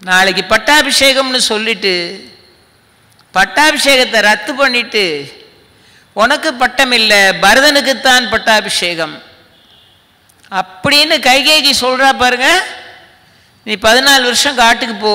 நாளைக்கு பட்டாபிஷேகம்னு சொல்லிட்டு பட்டாபிஷேகத்தை ரத்து பண்ணிட்டு உனக்கு பட்டம் இல்லை பரதனுக்குத்தான் பட்டாபிஷேகம் அப்படின்னு கைகேகி சொல்கிறா பாருங்க நீ பதினாலு வருஷம் காட்டுக்கு போ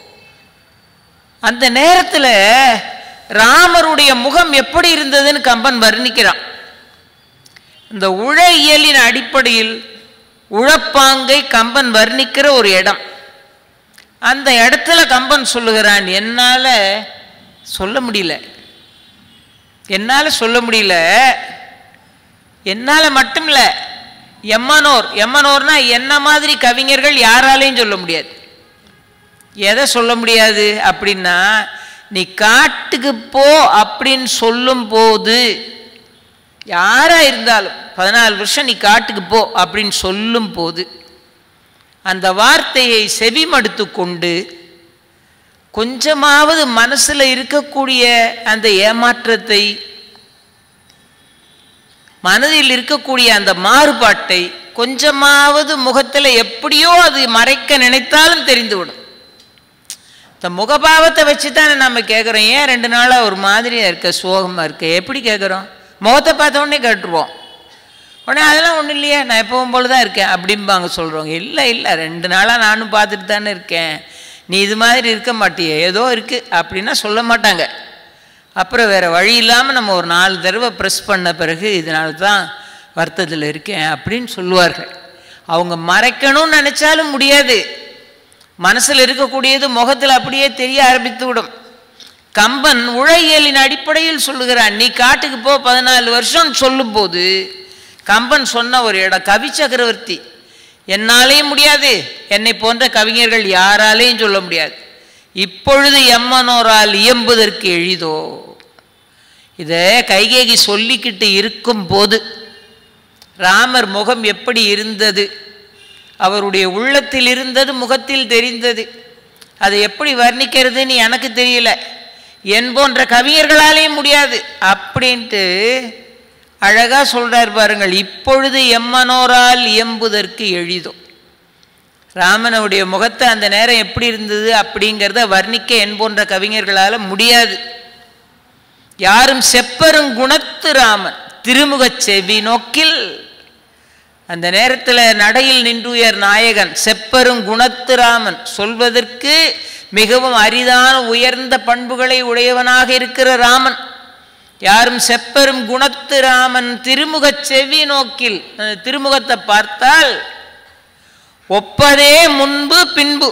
அந்த நேரத்தில் ராமருடைய முகம் எப்படி இருந்ததுன்னு கம்பன் வர்ணிக்கிறான் இந்த உழ இயலின் அடிப்படையில் உழப்பாங்கை கம்பன் வர்ணிக்கிற ஒரு இடம் அந்த இடத்துல கம்பன் சொல்லுகிறான் என்னால் சொல்ல முடியல என்னால் சொல்ல முடியல என்னால் மட்டும் இல்லை எம்மனோர் எம்மனோர்னா என்ன மாதிரி கவிஞர்கள் யாராலையும் சொல்ல முடியாது எதை சொல்ல முடியாது அப்படின்னா நீ காட்டுக்கு போ அப்படின்னு சொல்லும் போது யாரா இருந்தாலும் பதினாலு வருஷம் நீ காட்டுக்கு போ அப்படின்னு சொல்லும் போது அந்த வார்த்தையை செவிமடுத்து கொண்டு கொஞ்சமாவது மனசுல இருக்கக்கூடிய அந்த ஏமாற்றத்தை மனதில் இருக்கக்கூடிய அந்த மாறுபாட்டை கொஞ்சமாவது முகத்தில் எப்படியோ அது மறைக்க நினைத்தாலும் தெரிந்துவிடும் இந்த முகபாவத்தை வச்சு தானே நம்ம கேட்குறோம் ஏன் ரெண்டு நாளாக ஒரு மாதிரியாக இருக்க சோகமாக இருக்க எப்படி கேட்குறோம் முகத்தை பார்த்த உடனே கேட்டுருவோம் உடனே அதெல்லாம் ஒன்றும் இல்லையா நான் எப்பவும் போல தான் இருக்கேன் அப்படிம்பாங்க சொல்கிறவங்க இல்லை இல்லை ரெண்டு நாளாக நானும் பார்த்துட்டு தானே இருக்கேன் நீ இது மாதிரி இருக்க மாட்டியே ஏதோ இருக்குது அப்படின்னா சொல்ல மாட்டாங்க அப்புறம் வேறு வழி இல்லாமல் நம்ம ஒரு நாலு தடவை ப்ரெஸ் பண்ண பிறகு இதனால தான் வருத்தத்தில் இருக்கேன் அப்படின்னு சொல்லுவார்கள் அவங்க மறைக்கணும்னு நினச்சாலும் முடியாது மனசில் இருக்கக்கூடியது முகத்தில் அப்படியே தெரிய ஆரம்பித்து விடும் கம்பன் உழையியலின் அடிப்படையில் சொல்லுகிறான் நீ காட்டுக்கு போ பதினாலு வருஷம் சொல்லும்போது கம்பன் சொன்ன ஒரு இடம் கவி சக்கரவர்த்தி என்னாலேயும் முடியாது என்னை போன்ற கவிஞர்கள் யாராலேயும் சொல்ல முடியாது இப்பொழுது எம்மனோரால் இயம்புதற்கு எளிதோ இதை கைகேகி சொல்லிக்கிட்டு இருக்கும் போது ராமர் முகம் எப்படி இருந்தது அவருடைய உள்ளத்தில் இருந்தது முகத்தில் தெரிந்தது அதை எப்படி வர்ணிக்கிறதுன்னு எனக்கு தெரியல என் போன்ற கவிஞர்களாலேயும் முடியாது அப்படின்ட்டு அழகா சொல்றார் பாருங்கள் இப்பொழுது எம்மனோரால் இயம்புதற்கு எளிதோ ராமனுடைய முகத்தை அந்த நேரம் எப்படி இருந்தது அப்படிங்கிறத வர்ணிக்க என் போன்ற கவிஞர்களால் முடியாது யாரும் செப்பரும் குணத்து ராமன் திருமுகச் செவி நோக்கில் அந்த நேரத்தில் நடையில் நின்றுயர் நாயகன் செப்பரும் குணத்து ராமன் சொல்வதற்கு மிகவும் அரிதான உயர்ந்த பண்புகளை உடையவனாக இருக்கிற ராமன் யாரும் செப்பரும் குணத்து ராமன் திருமுகச் செவி நோக்கில் அந்த திருமுகத்தை பார்த்தால் ஒப்பதே முன்பு பின்பு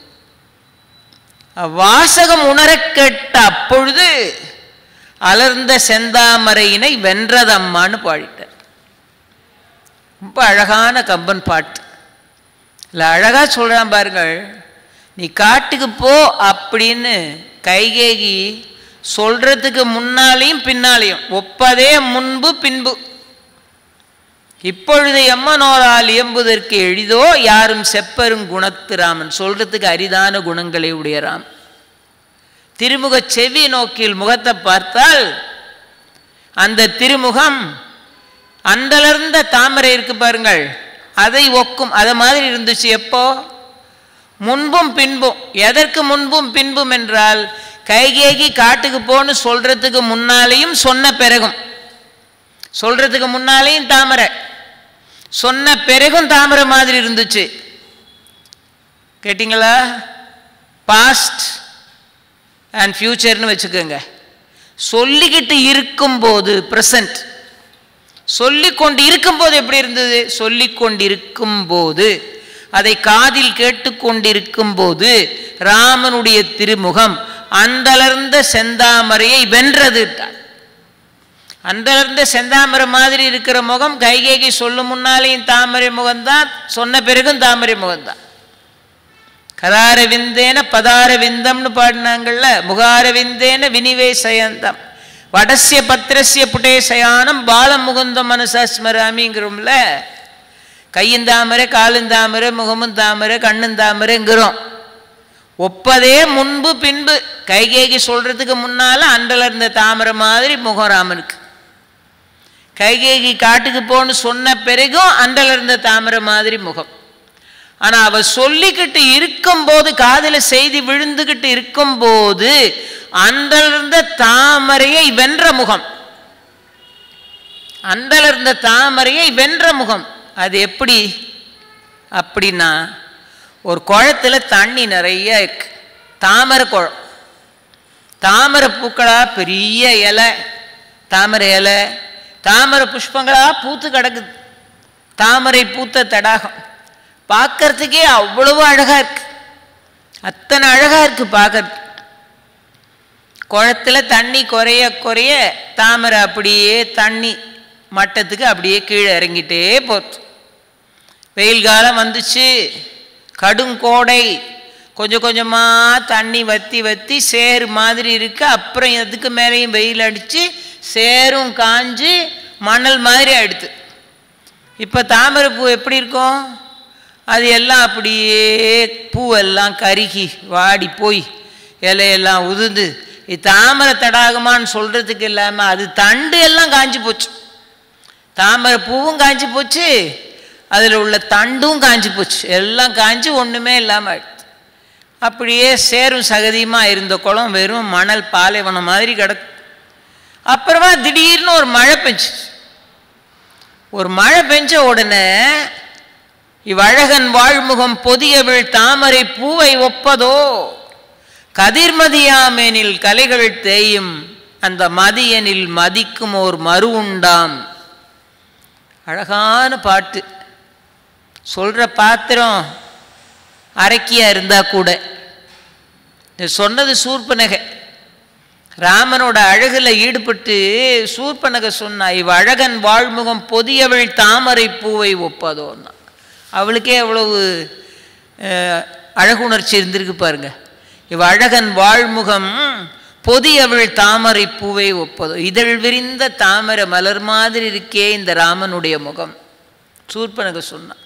வாசகம் உணரக் கேட்ட அப்பொழுது அலர்ந்த செந்தாமரையினை வென்றதம்மான்னு பாடிட்டார் ரொம்ப அழகான கம்பன் பாட்டு இல்லை அழகாக சொல்கிறான் பாருங்கள் நீ காட்டுக்கு போ அப்படின்னு கைகேகி சொல்றதுக்கு முன்னாலேயும் பின்னாலேயும் ஒப்பதே முன்பு பின்பு இப்பொழுது எம்மனோரால் இயம்புதற்கு எளிதோ யாரும் செப்பரும் குணத்து ராமன் சொல்றதுக்கு அரிதான குணங்களை உடைய ராம் திருமுக செவி நோக்கில் முகத்தை பார்த்தால் அந்த திருமுகம் அந்தளர்ந்த தாமரை இருக்கு பாருங்கள் அதை ஒக்கும் அதை மாதிரி இருந்துச்சு எப்போ முன்பும் பின்பும் எதற்கு முன்பும் பின்பும் என்றால் கைகேகி காட்டுக்கு போன்னு சொல்றதுக்கு முன்னாலேயும் சொன்ன பிறகும் சொல்றதுக்கு முன்னாலேயும் தாமரை சொன்ன பிறகும் தாமரை மாதிரி இருந்துச்சு கேட்டிங்களா பாஸ்ட் அண்ட் ஃபியூச்சர்னு வச்சுக்கோங்க சொல்லிக்கிட்டு இருக்கும்போது ப்ரெசன்ட் சொல்லிக்கொண்டு இருக்கும்போது எப்படி இருந்தது சொல்லிக்கொண்டிருக்கும் போது அதை காதில் கேட்டுக்கொண்டிருக்கும் போது ராமனுடைய திருமுகம் அந்தளர்ந்த செந்தாமரையை வென்றது அந்தளர்ந்த செந்தாமரை மாதிரி இருக்கிற முகம் கைகேகி சொல்லும் முன்னாலேயும் தாமரை முகம்தான் சொன்ன பிறகும் தாமரை முகம்தான் கதார விந்தேன பதார விந்தம்னு பாடினாங்கள்ல முகார விந்தேன வினிவேசயந்தம் வடசிய பத்திரசிய புட்டேசயானம் பாலம் முகுந்தம் மனசாஸ்மராமிங்கிறோம்ல கையும் தாமரை காலும் தாமரை முகமும் தாமரை கண்ணும் தாமரைங்கிறோம் ஒப்பதே முன்பு பின்பு கைகேகி சொல்றதுக்கு முன்னால அண்டல இருந்த தாமரை மாதிரி முகம் ராமனுக்கு கைகேகி காட்டுக்கு போன்னு சொன்ன பிறகும் அண்டல இருந்த தாமரை மாதிரி முகம் ஆனா அவ சொல்லிக்கிட்டு இருக்கும்போது காதுல செய்தி விழுந்துகிட்டு இருக்கும்போது அன்றலிருந்த தாமரையை வென்ற முகம் அன்றலிருந்த தாமரையை வென்ற முகம் அது எப்படி அப்படின்னா ஒரு குளத்துல தண்ணி நிறைய இருக்கு தாமரை குளம் தாமரை பூக்களா பெரிய இலை தாமரை இலை தாமரை புஷ்பங்களா பூத்து கிடக்குது தாமரை பூத்த தடாகம் பார்க்கறதுக்கே அவ்வளவு அழகா இருக்கு அத்தனை அழகா இருக்கு பார்க்கறதுக்கு குளத்துல தண்ணி குறைய குறைய தாமரை அப்படியே தண்ணி மட்டத்துக்கு அப்படியே கீழே இறங்கிட்டே போச்சு வெயில் காலம் வந்துச்சு கடும் கோடை கொஞ்சம் கொஞ்சமாக தண்ணி வத்தி வத்தி சேறு மாதிரி இருக்கு அப்புறம் அதுக்கு மேலேயும் வெயில் அடித்து சேரும் காஞ்சு மணல் மாதிரி ஆயிடுது இப்போ தாமரை பூ எப்படி இருக்கும் அது எல்லாம் அப்படியே பூவெல்லாம் கருகி வாடி போய் இலையெல்லாம் உதிர்ந்து இது தாமரை தடாகமான்னு சொல்கிறதுக்கு இல்லாமல் அது தண்டு எல்லாம் காஞ்சு போச்சு தாமரை பூவும் காஞ்சு போச்சு அதில் உள்ள தண்டும் காஞ்சு போச்சு எல்லாம் காஞ்சு ஒன்றுமே இல்லாமல் ஆயிடுச்சு அப்படியே சேரும் சகதியுமாக இருந்த குளம் வெறும் மணல் பாலைவனம் மாதிரி கிடக்கு அப்புறமா திடீர்னு ஒரு மழை பெஞ்சு ஒரு மழை பெஞ்ச உடனே இவ்வழகன் வாழ்முகம் பொதியவிழ் தாமரை பூவை ஒப்பதோ கதிர்மதியாமெனில் கலைகள் தேயும் அந்த மதியனில் மதிக்கும் ஓர் மறு உண்டாம் அழகான பாட்டு சொல்கிற பாத்திரம் அரக்கியா இருந்தா கூட இது சொன்னது சூர்பனகை ராமனோட அழகுல ஈடுபட்டு சூர்பனகை சொன்னா இவ் அழகன் வாழ்முகம் பொதியவள் தாமரை பூவை ஒப்பதோன்னா அவளுக்கே அவ்வளவு அஹ், அழகுணர்ச்சி இருந்திருக்கு பாருங்க இவ் அழகன் வாழ்முகம் பொதியவள் தாமரை பூவை ஒப்பதோ இதழ் விரிந்த தாமரை மலர் மாதிரி இருக்கே இந்த ராமனுடைய முகம் சூர்பனகை சொன்னான்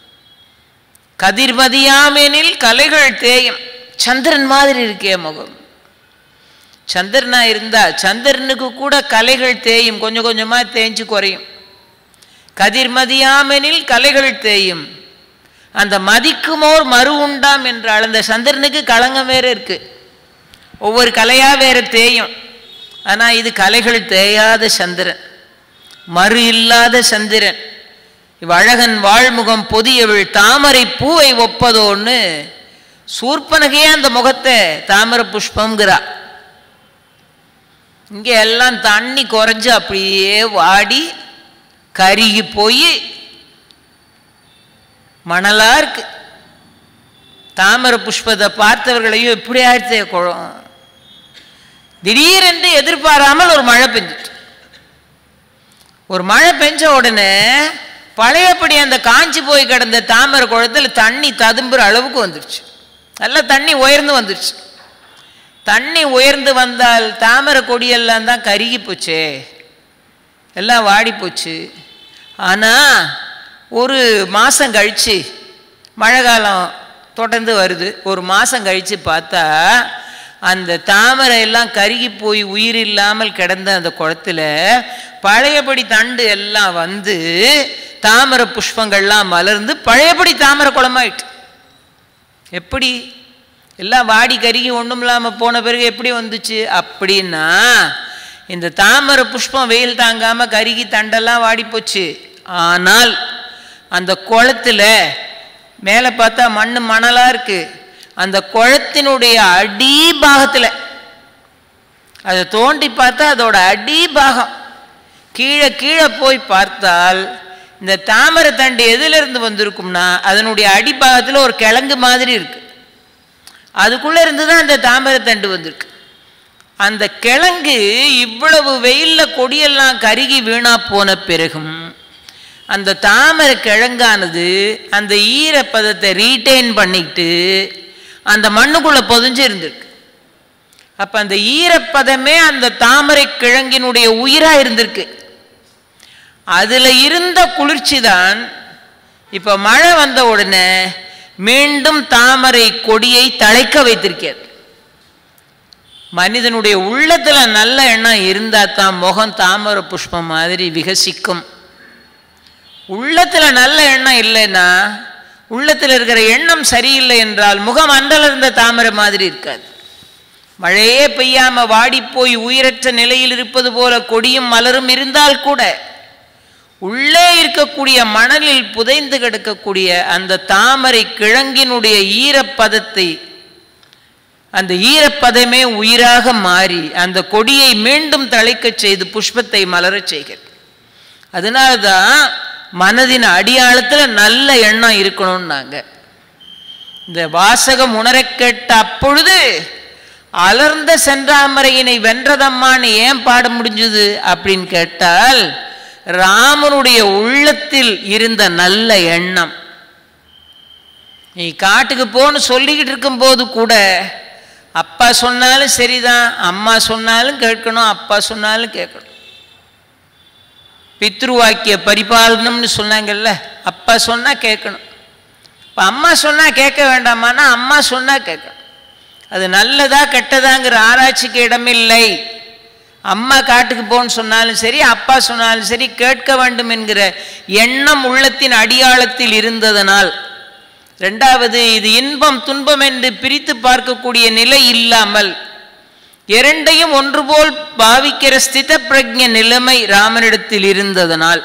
கதிர்மதியாமெனில் கலைகள் தேயும் சந்திரன் மாதிரி இருக்கே முகம் சந்திரனா இருந்தா சந்திரனுக்கு கூட கலைகள் தேயும் கொஞ்சம் கொஞ்சமா தேஞ்சு குறையும் கதிர்மதியாமெனில் கலைகள் தேயும் அந்த மதிக்குமோர் மறு உண்டாம் என்றால் அந்த சந்திரனுக்கு களங்கம் வேற இருக்கு ஒவ்வொரு கலையா வேற தேயும் ஆனா இது கலைகள் தேயாத சந்திரன் மறு இல்லாத சந்திரன் இவ்வழகன் வாழ்முகம் பொதியவள் தாமரை பூவை ஒப்பதோன்னு சூர்பனகையே அந்த முகத்தை தாமரை புஷ்பங்கிறா இங்கே எல்லாம் தண்ணி குறைஞ்சு அப்படியே வாடி கருகி போய் மணலா இருக்கு தாமரை புஷ்பத்தை பார்த்தவர்களையும் எப்படி ஆயிடுச்சே குளம் திடீரென்று எதிர்பாராமல் ஒரு மழை பெஞ்சிட்டு ஒரு மழை பெஞ்ச உடனே பழையபடி அந்த காஞ்சி போய் கிடந்த தாமரை குளத்தில் தண்ணி ததும்புற அளவுக்கு வந்துருச்சு நல்லா தண்ணி உயர்ந்து வந்துருச்சு தண்ணி உயர்ந்து வந்தால் தாமரை கொடியெல்லாம் தான் கருகி போச்சே எல்லாம் வாடி போச்சு ஆனால் ஒரு மாதம் கழித்து மழை காலம் தொடர்ந்து வருது ஒரு மாதம் கழித்து பார்த்தா அந்த தாமரை எல்லாம் கருகி போய் உயிர் இல்லாமல் கிடந்த அந்த குளத்துல பழையபடி தண்டு எல்லாம் வந்து தாமரை புஷ்பங்கள்லாம் மலர்ந்து பழையபடி தாமரை குளமாயிட்டு எப்படி எல்லாம் வாடி கருகி ஒன்றும் இல்லாமல் போன பிறகு எப்படி வந்துச்சு அப்படின்னா இந்த தாமரை புஷ்பம் வெயில் தாங்காமல் கருகி தண்டெல்லாம் வாடி போச்சு ஆனால் அந்த குளத்துல மேலே பார்த்தா மண் மணலாக இருக்கு அந்த குளத்தினுடைய அடிபாகத்தில் அதை தோண்டி பார்த்தா அதோட அடிபாகம் கீழே கீழே போய் பார்த்தால் இந்த தாமரை தண்டு எதிலிருந்து வந்திருக்கும்னா அதனுடைய அடிபாகத்தில் ஒரு கிழங்கு மாதிரி இருக்கு அதுக்குள்ளே இருந்து தான் அந்த தாமரை தண்டு வந்திருக்கு அந்த கிழங்கு இவ்வளவு வெயிலில் கொடியெல்லாம் கருகி வீணா போன பிறகும் அந்த தாமரை கிழங்கானது அந்த ஈரப்பதத்தை ரீட்டைன் பண்ணிக்கிட்டு அந்த மண்ணுக்குள்ளே பொதிஞ்சு இருந்திருக்கு அப்போ அந்த ஈரப்பதமே அந்த தாமரை கிழங்கினுடைய உயிராக இருந்திருக்கு அதில் இருந்த குளிர்ச்சி தான் இப்போ மழை வந்த உடனே மீண்டும் தாமரை கொடியை தழைக்க வைத்திருக்கிறது மனிதனுடைய உள்ளத்துல நல்ல எண்ணம் இருந்தா தான் முகம் தாமரை புஷ்பம் மாதிரி விகசிக்கும் உள்ளத்துல நல்ல எண்ணம் இல்லைன்னா உள்ளத்தில் இருக்கிற எண்ணம் சரியில்லை என்றால் முகம் அண்டலர்ந்த தாமரை மாதிரி இருக்காது மழையே பெய்யாம வாடி போய் உயிரற்ற நிலையில் இருப்பது போல கொடியும் மலரும் இருந்தால் கூட உள்ளே இருக்கக்கூடிய மணலில் புதைந்து கிடக்கக்கூடிய அந்த தாமரை கிழங்கினுடைய ஈரப்பதத்தை அந்த ஈரப்பதமே உயிராக மாறி அந்த கொடியை மீண்டும் தழைக்கச் செய்து புஷ்பத்தை மலரச் செய்கிறது அதனால தான் மனதின் அடியாளத்தில் நல்ல எண்ணம் இருக்கணும்னாங்க இந்த வாசகம் உணரக் கேட்ட அப்பொழுது அலர்ந்த சென்றாமரையினை வென்றதம்மான்னு ஏன் பாட முடிஞ்சது அப்படின்னு கேட்டால் ராமனுடைய உள்ளத்தில் இருந்த நல்ல எண்ணம் நீ காட்டுக்கு போன்னு சொல்லிக்கிட்டு இருக்கும்போது கூட அப்பா சொன்னாலும் சரிதான் அம்மா சொன்னாலும் கேட்கணும் அப்பா சொன்னாலும் கேட்கணும் பித்ருவாக்கிய பரிபாலனம்னு சொன்னாங்கல்ல அப்பா சொன்னா கேட்கணும் இப்போ அம்மா சொன்னா கேட்க வேண்டாமான்னா அம்மா சொன்னா கேட்கணும் அது நல்லதா கெட்டதாங்கிற ஆராய்ச்சிக்கு இடமில்லை அம்மா காட்டுக்கு போன்னு சொன்னாலும் சரி அப்பா சொன்னாலும் சரி கேட்க வேண்டும் என்கிற எண்ணம் உள்ளத்தின் அடியாளத்தில் இருந்ததனால் ரெண்டாவது இது இன்பம் துன்பம் என்று பிரித்து பார்க்கக்கூடிய நிலை இல்லாமல் இரண்டையும் ஒன்று போல் பாவிக்கிற ஸ்தித பிரஜ நிலைமை ராமனிடத்தில் இருந்ததனால்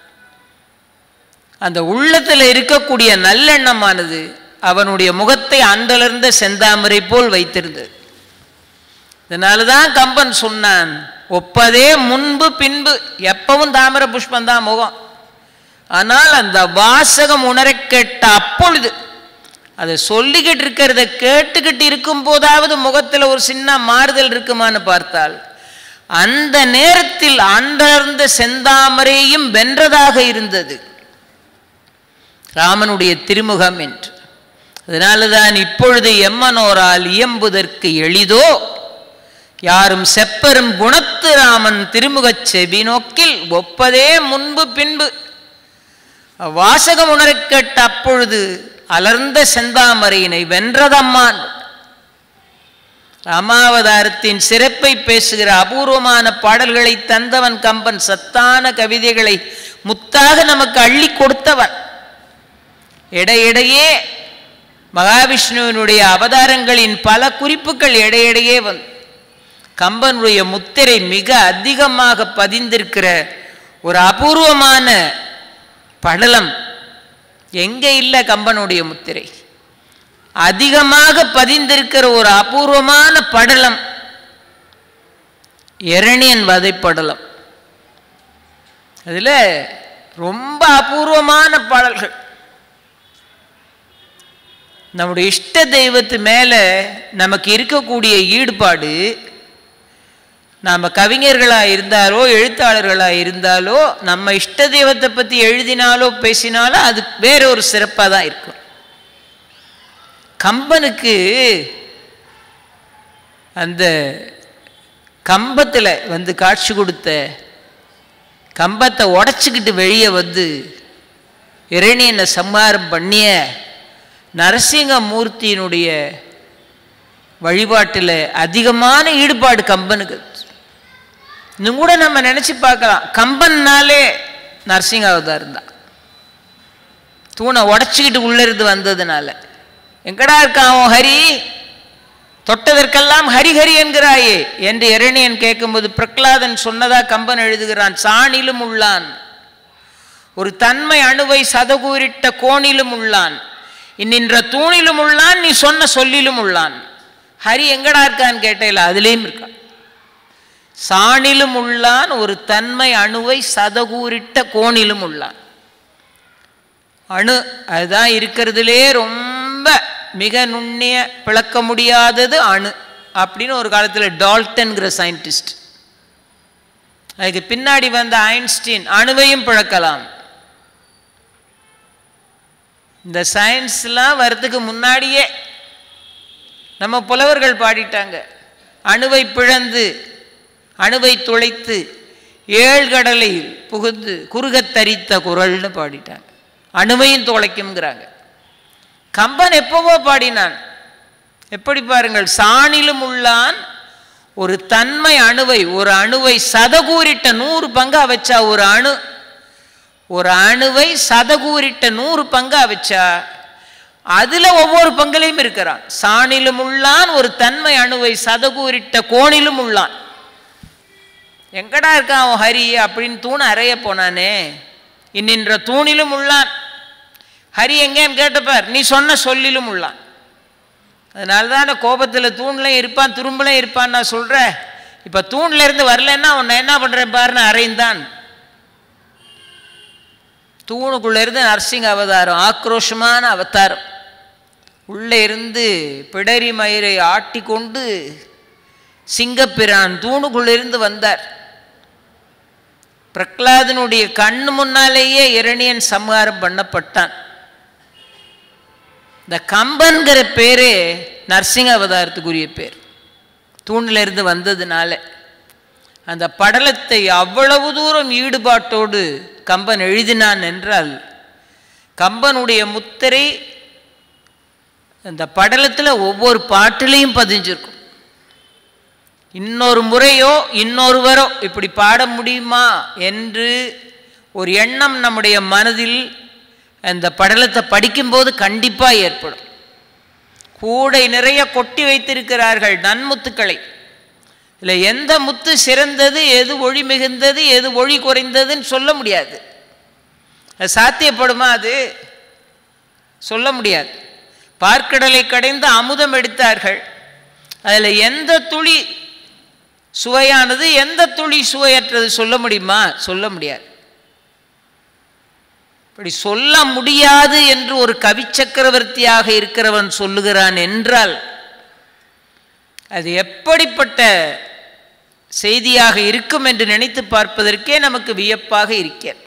அந்த உள்ளத்தில் இருக்கக்கூடிய நல்லெண்ணமானது அவனுடைய முகத்தை அந்தளர்ந்த செந்தாமரை போல் வைத்திருந்தது இதனால தான் கம்பன் சொன்னான் ஒப்பதே முன்பு பின்பு எப்பவும் தாமர புஷ்பம் தான் முகம் ஆனால் அந்த வாசகம் உணர கேட்ட அப்பொழுது அதை சொல்லிக்கிட்டு இருக்கிறத கேட்டுக்கிட்டு இருக்கும் போதாவது முகத்தில் ஒரு சின்ன மாறுதல் இருக்குமான்னு பார்த்தால் அந்த நேரத்தில் அந்தர்ந்த செந்தாமரையும் வென்றதாக இருந்தது ராமனுடைய திருமுகம் என்று அதனால தான் இப்பொழுது எம்மனோரால் இயம்புதற்கு எளிதோ யாரும் செப்பரும் குணத்து ராமன் திருமுகச் செவி நோக்கில் ஒப்பதே முன்பு பின்பு வாசகம் உணரக் கேட்ட அப்பொழுது அலர்ந்த செந்தாமரையினை வென்றதம்மான் ராமாவதாரத்தின் சிறப்பை பேசுகிற அபூர்வமான பாடல்களை தந்தவன் கம்பன் சத்தான கவிதைகளை முத்தாக நமக்கு அள்ளி கொடுத்தவன் இடையிடையே மகாவிஷ்ணுவினுடைய அவதாரங்களின் பல குறிப்புகள் இடையிடையே வந்து கம்பனுடைய முத்திரை மிக அதிகமாக பதிந்திருக்கிற ஒரு அபூர்வமான படலம் எங்கே இல்லை கம்பனுடைய முத்திரை அதிகமாக பதிந்திருக்கிற ஒரு அபூர்வமான படலம் இரணியன் வதை படலம் அதில் ரொம்ப அபூர்வமான பாடல்கள் நம்முடைய இஷ்ட தெய்வத்து மேலே நமக்கு இருக்கக்கூடிய ஈடுபாடு நாம் கவிஞர்களாக இருந்தாலோ எழுத்தாளர்களாக இருந்தாலோ நம்ம இஷ்ட தெய்வத்தை பற்றி எழுதினாலோ பேசினாலோ அது வேற ஒரு சிறப்பாக தான் இருக்கும் கம்பனுக்கு அந்த கம்பத்தில் வந்து காட்சி கொடுத்த கம்பத்தை உடச்சிக்கிட்டு வெளியே வந்து இரணியனை சம்ஹாரம் பண்ணிய நரசிங்கமூர்த்தியினுடைய வழிபாட்டில் அதிகமான ஈடுபாடு கம்பனுக்கு இன்னும் கூட நம்ம நினச்சி பார்க்கலாம் கம்பன்னாலே நரசிங்க அவதாரம் தான் தூணை உடச்சிக்கிட்டு உள்ளிருந்து வந்ததுனால எங்கடா இருக்கான் அவன் ஹரி தொட்டதற்கெல்லாம் ஹரிஹரி என்கிறாயே என்று இரணியன் கேட்கும்போது பிரகலாதன் சொன்னதா கம்பன் எழுதுகிறான் சாணிலும் உள்ளான் ஒரு தன்மை அணுவை சதகூரிட்ட கோணிலும் உள்ளான் இன்னின்ற தூணிலும் உள்ளான் நீ சொன்ன சொல்லிலும் உள்ளான் ஹரி எங்கடா இருக்கான்னு கேட்டேல அதுலேயும் இருக்கான் சாணிலும் உள்ளான் ஒரு தன்மை அணுவை சதகூரிட்ட கோணிலும் உள்ளான் அணு அதுதான் இருக்கிறதுலே ரொம்ப மிக நுண்ணிய பிளக்க முடியாதது அணு அப்படின்னு ஒரு காலத்தில் டால்டன்கிற சயின்டிஸ்ட் அதுக்கு பின்னாடி வந்த ஐன்ஸ்டீன் அணுவையும் பிளக்கலாம் இந்த சயின்ஸ்லாம் வர்றதுக்கு முன்னாடியே நம்ம புலவர்கள் பாடிட்டாங்க அணுவை பிளந்து அணுவை துளைத்து ஏழ்கடலை புகுந்து குறுகத் தரித்த குரல்னு பாடிட்டாங்க அணுவையும் துளைக்கும்ங்கிறாங்க கம்பன் எப்பவோ பாடினான் எப்படி பாருங்கள் சாணிலும் உள்ளான் ஒரு தன்மை அணுவை ஒரு அணுவை சதகூரிட்ட நூறு பங்கா வச்சா ஒரு அணு ஒரு அணுவை சதகூரிட்ட நூறு பங்கா வச்சா அதுல ஒவ்வொரு பங்கிலையும் இருக்கிறான் சாணிலும் உள்ளான் ஒரு தன்மை அணுவை சதகூரிட்ட கோணிலும் உள்ளான் எங்கடா இருக்கான் அவன் ஹரி அப்படின்னு தூணை அறைய போனானே இன்னின்ற தூணிலும் உள்ளான் ஹரி எங்கேன்னு கேட்டப்பார் நீ சொன்ன சொல்லிலும் உள்ளான் அதனால தான் அந்த கோபத்தில் தூண்லையும் இருப்பான் துரும்புலையும் இருப்பான் நான் சொல்கிறேன் இப்போ தூண்ல இருந்து வரலன்னா உன்னை என்ன பண்ணுறேன் பாருன்னு அறைந்தான் தூணுக்குள்ள இருந்து நரசிங்க அவதாரம் ஆக்ரோஷமான அவதாரம் உள்ளே இருந்து பிடரி மயிரை ஆட்டி கொண்டு சிங்கப்பிரான் தூணுக்குள்ளிருந்து வந்தார் பிரகலாதனுடைய கண்ணு முன்னாலேயே இரணியன் சம்ஹாரம் பண்ணப்பட்டான் இந்த கம்பன்கிற பேரே நரசிங்க அவதாரத்துக்குரிய பேர் தூணில் இருந்து வந்ததுனால அந்த படலத்தை அவ்வளவு தூரம் ஈடுபாட்டோடு கம்பன் எழுதினான் என்றால் கம்பனுடைய முத்திரை அந்த படலத்தில் ஒவ்வொரு பாட்டிலையும் பதிஞ்சிருக்கும் இன்னொரு முறையோ இன்னொருவரோ இப்படி பாட முடியுமா என்று ஒரு எண்ணம் நம்முடைய மனதில் அந்த படலத்தை படிக்கும்போது கண்டிப்பாக ஏற்படும் கூடை நிறைய கொட்டி வைத்திருக்கிறார்கள் நன்முத்துக்களை இல்லை எந்த முத்து சிறந்தது எது ஒளி மிகுந்தது எது ஒளி குறைந்ததுன்னு சொல்ல முடியாது அது சாத்தியப்படுமா அது சொல்ல முடியாது பார்க்கடலை கடைந்து அமுதம் எடுத்தார்கள் அதில் எந்த துளி சுவையானது எந்த துளி சுவையற்றது சொல்ல முடியுமா சொல்ல முடியாது இப்படி சொல்ல முடியாது என்று ஒரு கவி சக்கரவர்த்தியாக இருக்கிறவன் சொல்லுகிறான் என்றால் அது எப்படிப்பட்ட செய்தியாக இருக்கும் என்று நினைத்து பார்ப்பதற்கே நமக்கு வியப்பாக இருக்கிறது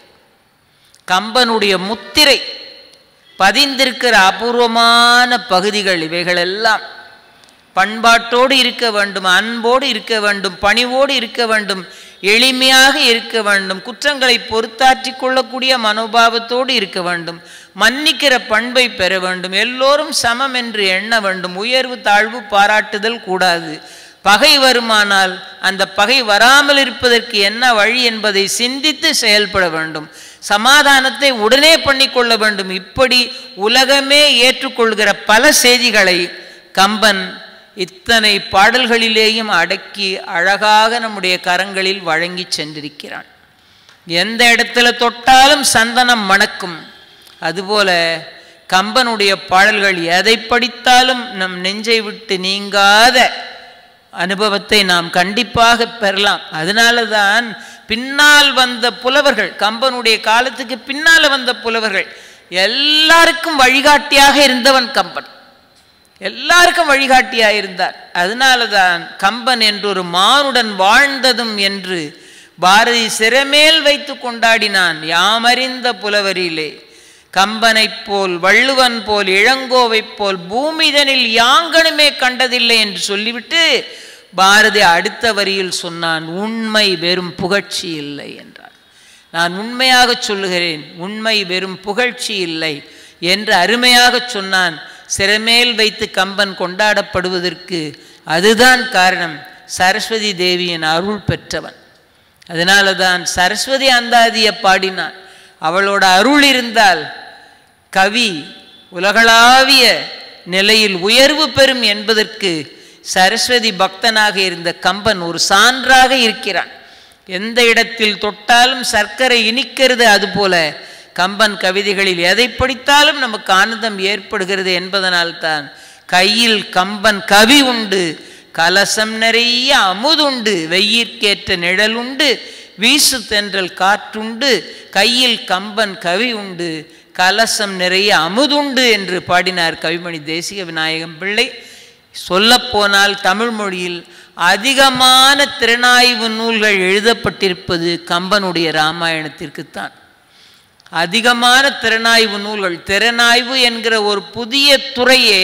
கம்பனுடைய முத்திரை பதிந்திருக்கிற அபூர்வமான பகுதிகள் இவைகளெல்லாம் பண்பாட்டோடு இருக்க வேண்டும் அன்போடு இருக்க வேண்டும் பணிவோடு இருக்க வேண்டும் எளிமையாக இருக்க வேண்டும் குற்றங்களை பொறுத்தாற்றி கொள்ளக்கூடிய மனோபாவத்தோடு இருக்க வேண்டும் மன்னிக்கிற பண்பை பெற வேண்டும் எல்லோரும் சமம் என்று எண்ண வேண்டும் உயர்வு தாழ்வு பாராட்டுதல் கூடாது பகை வருமானால் அந்த பகை வராமல் இருப்பதற்கு என்ன வழி என்பதை சிந்தித்து செயல்பட வேண்டும் சமாதானத்தை உடனே பண்ணிக்கொள்ள வேண்டும் இப்படி உலகமே ஏற்றுக்கொள்கிற பல செய்திகளை கம்பன் இத்தனை பாடல்களிலேயும் அடக்கி அழகாக நம்முடைய கரங்களில் வழங்கி சென்றிருக்கிறான் எந்த இடத்துல தொட்டாலும் சந்தனம் மணக்கும் அதுபோல கம்பனுடைய பாடல்கள் எதை படித்தாலும் நம் நெஞ்சை விட்டு நீங்காத அனுபவத்தை நாம் கண்டிப்பாக பெறலாம் அதனால தான் பின்னால் வந்த புலவர்கள் கம்பனுடைய காலத்துக்கு பின்னால் வந்த புலவர்கள் எல்லாருக்கும் வழிகாட்டியாக இருந்தவன் கம்பன் எல்லாருக்கும் வழிகாட்டியாக இருந்தார் அதனால தான் கம்பன் என்றொரு மானுடன் வாழ்ந்ததும் என்று பாரதி சிறமேல் வைத்து கொண்டாடினான் யாமறிந்த புலவரிலே கம்பனைப் போல் வள்ளுவன் போல் இளங்கோவைப் போல் பூமிதனில் யாங்கனுமே கண்டதில்லை என்று சொல்லிவிட்டு பாரதி அடுத்த வரியில் சொன்னான் உண்மை வெறும் புகழ்ச்சி இல்லை என்றார் நான் உண்மையாக சொல்லுகிறேன் உண்மை வெறும் புகழ்ச்சி இல்லை என்று அருமையாக சொன்னான் சிறமேல் வைத்து கம்பன் கொண்டாடப்படுவதற்கு அதுதான் காரணம் சரஸ்வதி தேவியின் அருள் பெற்றவன் அதனால தான் சரஸ்வதி அந்தாதியை பாடினான் அவளோட அருள் இருந்தால் கவி உலகளாவிய நிலையில் உயர்வு பெறும் என்பதற்கு சரஸ்வதி பக்தனாக இருந்த கம்பன் ஒரு சான்றாக இருக்கிறான் எந்த இடத்தில் தொட்டாலும் சர்க்கரை இனிக்கிறது அதுபோல கம்பன் கவிதைகளில் எதை படித்தாலும் நமக்கு ஆனந்தம் ஏற்படுகிறது என்பதனால்தான் கையில் கம்பன் கவி உண்டு கலசம் நிறைய அமுதுண்டு வெயிற்கேற்ற நிழல் உண்டு வீசு தென்றல் காற்றுண்டு கையில் கம்பன் கவி உண்டு கலசம் நிறைய அமுதுண்டு என்று பாடினார் கவிமணி தேசிக விநாயகம் பிள்ளை சொல்லப்போனால் தமிழ் மொழியில் அதிகமான திறனாய்வு நூல்கள் எழுதப்பட்டிருப்பது கம்பனுடைய ராமாயணத்திற்குத்தான் அதிகமான திறனாய்வு நூல்கள் திறனாய்வு என்கிற ஒரு புதிய துறையே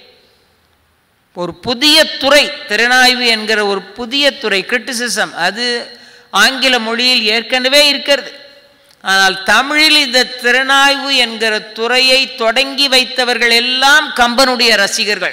ஒரு புதிய துறை திறனாய்வு என்கிற ஒரு புதிய துறை கிரிட்டிசிசம் அது ஆங்கில மொழியில் ஏற்கனவே இருக்கிறது ஆனால் தமிழில் இந்த திறனாய்வு என்கிற துறையை தொடங்கி வைத்தவர்கள் எல்லாம் கம்பனுடைய ரசிகர்கள்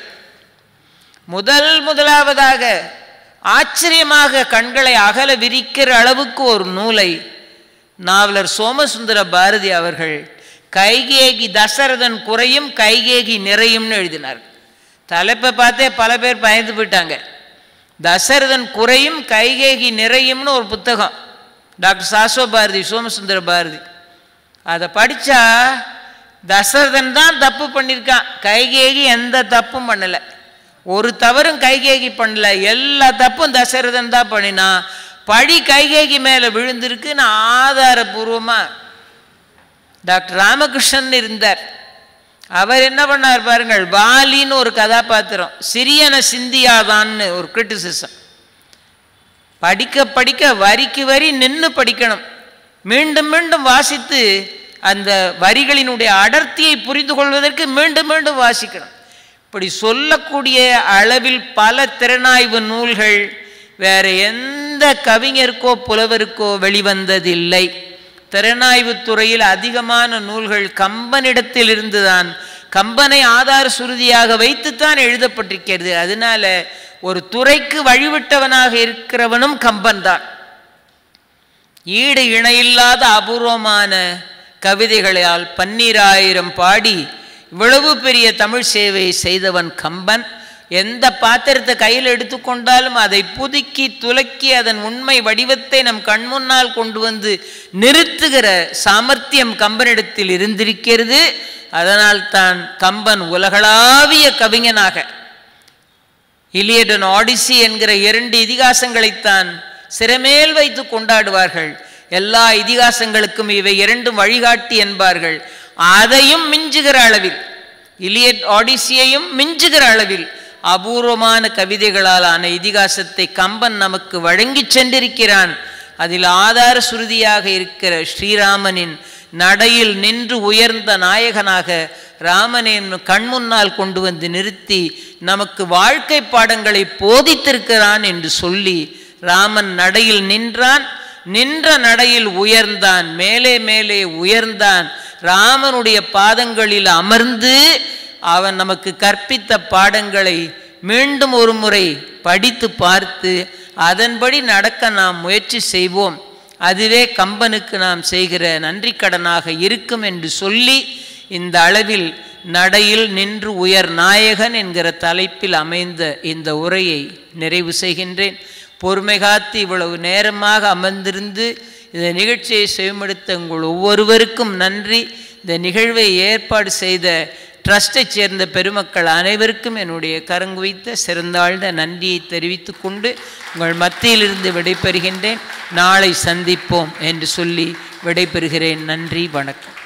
முதல் முதலாவதாக ஆச்சரியமாக கண்களை அகல விரிக்கிற அளவுக்கு ஒரு நூலை நாவலர் சோமசுந்தர பாரதி அவர்கள் கைகேகி தசரதன் குறையும் கைகேகி நிறையும்னு எழுதினார் தலைப்பை பார்த்தே பல பேர் பயந்து போயிட்டாங்க தசரதன் குறையும் கைகேகி நிறையும்னு ஒரு புத்தகம் டாக்டர் சாஸ்வ பாரதி சோமசுந்தர பாரதி அதை படித்தா தசரதன் தான் தப்பு பண்ணியிருக்கான் கைகேகி எந்த தப்பும் பண்ணலை ஒரு தவறும் கைகேகி பண்ணல எல்லா தப்பும் தசரதன் தான் பண்ணினான் பழி கைகேகி மேலே விழுந்திருக்குன்னு ஆதாரபூர்வமாக டாக்டர் ராமகிருஷ்ணன் இருந்தார் அவர் என்ன பண்ணார் பாருங்கள் வாலின்னு ஒரு கதாபாத்திரம் சிறியன சிந்தியாதான்னு ஒரு கிரிட்டிசிசம் படிக்க படிக்க வரிக்கு வரி நின்று படிக்கணும் மீண்டும் மீண்டும் வாசித்து அந்த வரிகளினுடைய அடர்த்தியை புரிந்து கொள்வதற்கு மீண்டும் மீண்டும் வாசிக்கணும் இப்படி சொல்லக்கூடிய அளவில் பல திறனாய்வு நூல்கள் வேற எந்த கவிஞருக்கோ புலவருக்கோ வெளிவந்ததில்லை திறனாய்வு துறையில் அதிகமான நூல்கள் கம்பனிடத்தில் இருந்துதான் கம்பனை ஆதார சுருதியாக வைத்துத்தான் எழுதப்பட்டிருக்கிறது அதனால ஒரு துறைக்கு வழிவிட்டவனாக இருக்கிறவனும் கம்பன் தான் ஈடு இணையில்லாத அபூர்வமான கவிதைகளால் பன்னீராயிரம் பாடி இவ்வளவு பெரிய தமிழ் சேவை செய்தவன் கம்பன் எந்த பாத்திரத்தை கையில் எடுத்துக்கொண்டாலும் அதை புதுக்கி துலக்கி அதன் உண்மை வடிவத்தை நம் கண்முன்னால் கொண்டு வந்து நிறுத்துகிற சாமர்த்தியம் கம்பனிடத்தில் இருந்திருக்கிறது அதனால் தான் கம்பன் உலகளாவிய கவிஞனாக இலியடன் ஆடிசி என்கிற இரண்டு இதிகாசங்களைத்தான் சிறமேல் வைத்து கொண்டாடுவார்கள் எல்லா இதிகாசங்களுக்கும் இவை இரண்டும் வழிகாட்டி என்பார்கள் அதையும் மிஞ்சுகிற அளவில் இலியட் ஆடிசியையும் மிஞ்சுகிற அளவில் அபூர்வமான கவிதைகளால் ஆன இதிகாசத்தை கம்பன் நமக்கு வழங்கி சென்றிருக்கிறான் அதில் ஆதார சுருதியாக இருக்கிற ஸ்ரீராமனின் நடையில் நின்று உயர்ந்த நாயகனாக ராமனின் கண்முன்னால் கொண்டு வந்து நிறுத்தி நமக்கு வாழ்க்கை பாடங்களை போதித்திருக்கிறான் என்று சொல்லி ராமன் நடையில் நின்றான் நின்ற நடையில் உயர்ந்தான் மேலே மேலே உயர்ந்தான் ராமனுடைய பாதங்களில் அமர்ந்து அவன் நமக்கு கற்பித்த பாடங்களை மீண்டும் ஒரு முறை படித்து பார்த்து அதன்படி நடக்க நாம் முயற்சி செய்வோம் அதுவே கம்பனுக்கு நாம் செய்கிற நன்றி கடனாக இருக்கும் என்று சொல்லி இந்த அளவில் நடையில் நின்று உயர் நாயகன் என்கிற தலைப்பில் அமைந்த இந்த உரையை நிறைவு செய்கின்றேன் பொறுமை காத்து இவ்வளவு நேரமாக அமர்ந்திருந்து இந்த நிகழ்ச்சியை செய்மெடுத்த உங்கள் ஒவ்வொருவருக்கும் நன்றி இந்த நிகழ்வை ஏற்பாடு செய்த ட்ரஸ்டைச் சேர்ந்த பெருமக்கள் அனைவருக்கும் என்னுடைய கரங்குவித்த சிறந்தாழ்ந்த நன்றியை தெரிவித்துக் கொண்டு உங்கள் மத்தியிலிருந்து விடைபெறுகின்றேன் நாளை சந்திப்போம் என்று சொல்லி விடைபெறுகிறேன் நன்றி வணக்கம்